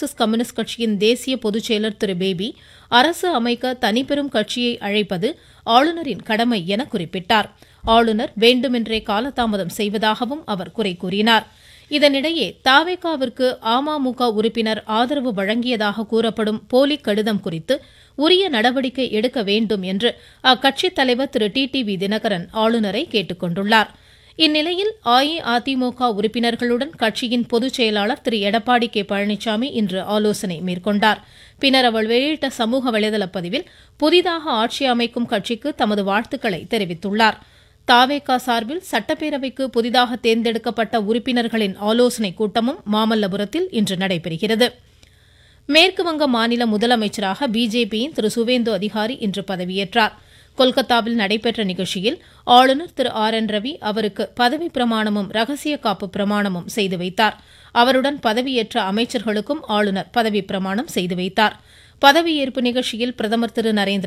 Marxist communist கட்சியின் தேசிய பொதுச்செயலர் திரு பேபி அரசு அமைக்க தனிப்பெரும் கட்சியை அழைப்பது ஆளுநரின் கடமை என குறிப்பிட்டார் ஆளுநர் வேண்டுமென்றே காலதாமதம் செய்வதாகவும் அவர் குறை கூறினார் இதனிடையே தாவேகாவிற்கு அமமுக உறுப்பினர் ஆதரவு வழங்கியதாக கூறப்படும் போலி கடிதம் குறித்து உரிய நடவடிக்கை எடுக்க வேண்டும் என்று அக்கட்சித் தலைவர் திரு டி டி வி தினகரன் ஆளுநரை கேட்டுக் கொண்டுள்ளார் இந்நிலையில் அஇஅதிமுக உறுப்பினர்களுடன் கட்சியின் பொதுச் செயலாளர் திரு எடப்பாடி கே பழனிசாமி இன்று ஆலோசனை மேற்கொண்டார் பின்னர் அவர் வெளியிட்ட சமூக வலைதள பதிவில் புதிதாக ஆட்சி அமைக்கும் கட்சிக்கு தமது வாழ்த்துக்களை தெரிவித்துள்ளார் தாவேகா சார்பில் சட்டப்பேரவைக்கு புதிதாக தேர்ந்தெடுக்கப்பட்ட உறுப்பினர்களின் ஆலோசனைக் கூட்டமும் மாமல்லபுரத்தில் இன்று நடைபெறுகிறது மேற்குவங்க மாநில முதலமைச்சராக பிஜேபியின் திரு சுவேந்து அதிகாரி இன்று பதவியேற்றார் கொல்கத்தாவில் நடைபெற்ற நிகழ்ச்சியில் ஆளுநர் திரு ஆர் என் ரவி அவருக்கு பதவி பிரமாணமும் ரகசிய காப்பு பிரமாணமும் செய்து வைத்தார் அவருடன் பதவியேற்ற அமைச்சர்களுக்கும் ஆளுநர் பதவி பிரமாணம் செய்து வைத்தார் பதவியேற்பு நிகழ்ச்சியில் பிரதமர் திரு நரேந்திர